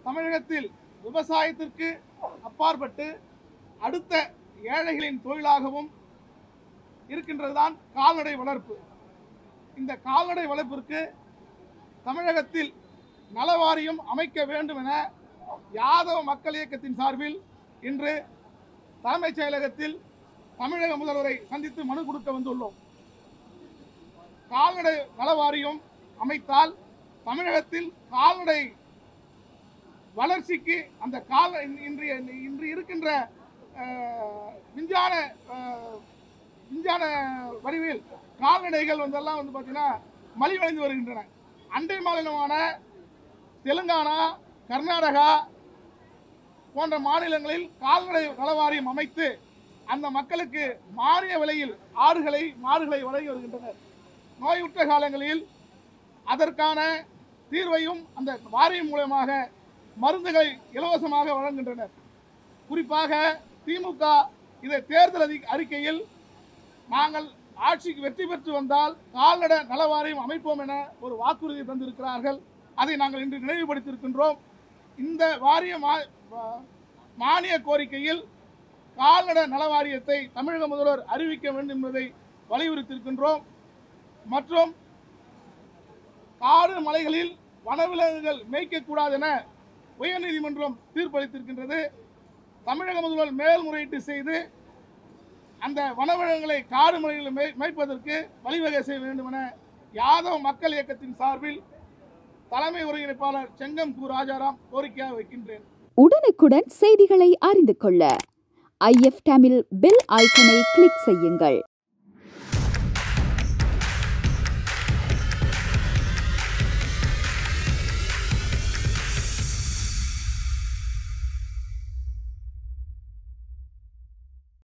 தமிழகத்தில் விவசாயத்திற்கு அப்பாற்பட்டு அடுத்த ஏழைகளின் தொழிலாகவும் இருக்கின்றதுதான் கால்நடை வளர்ப்பு இந்த கால்நடை வளர்ப்பிற்கு தமிழகத்தில் நலவாரியம் அமைக்க வேண்டும் என யாதவ மக்கள் இயக்கத்தின் சார்பில் இன்று தலைமைச் செயலகத்தில் தமிழக முதல்வரை சந்தித்து மனு கொடுக்க வந்துள்ளோம் கால்நடை நலவாரியம் அமைத்தால் தமிழகத்தில் கால்நடை வளர்ச்சிக்கு அந்த கால இன்றைய இன்று இருக்கின்ற அஹ், விஞ்ஞான அஹ், விஞ்ஞான வடிவில் கால்நடைகள் வந்தெல்லாம் வந்து பார்த்தீங்கன்னா மலிவடைந்து வருகின்றன அண்டை மாநிலமான தெலுங்கானா கர்நாடகா போன்ற மாநிலங்களில் கால்நடை நலவாரியம் அமைத்து அந்த மக்களுக்கு மானிய விலையில் ஆடுகளை மாடுகளை வழங்கி வருகின்றனர் நோயுற்ற காலங்களில் அதற்கான தீர்வையும் அந்த வாரியம் மூலமாக மருந்துகளை இலவசமாக வழங்குகின்றனர் குறிப்பாக திமுக இதை தேர்தல் அறி- அறிக்கையில் நாங்கள் ஆட்சிக்கு வெற்றி பெற்று வந்தால் கால்நடை நலவாரியம் அமைப்போம் என ஒரு வாக்குறுதி தந்திருக்கிறார்கள் அதை நாங்கள் இன்று நினைவுபடுத்தியிருக்கின்றோம் இந்த வாரிய மா- வா- மானிய கோரிக்கையில் கால்நடை நல வாரியத்தை தமிழக முதல்வர் அறிவிக்க வேண்டும் என்பதை வலியுறுத்தியிருக்கின்றோம் மற்றும் காடு மலைகளில் வனவிலங்குகள் மேய்க்கக்கூடாது என உயர்நீதிமன்றம் தீர்ப்பளித்திருக்கின்றது தமிழக முதல்வர் மேல்முறையீட்டு செய்து அந்த வனவிலங்குகளை காடு மலைகளில் மேய் மேய்ப்பதற்கு வழிவகை செய்ய வேண்டும் என யாதவ மக்கள் இயக்கத்தின் சார்பில் தலைமை ஒருங்கிணைப்பாளர் செங்கம் கு ராஜாராம் கோரிக்கையாக வைக்கின்றேன் உடனுக்குடன் செய்திகளை அறிந்து கொள்ள ஐஎஃப் தமிழ் பெல் ஐக்கனை கிளிக் செய்யுங்கள்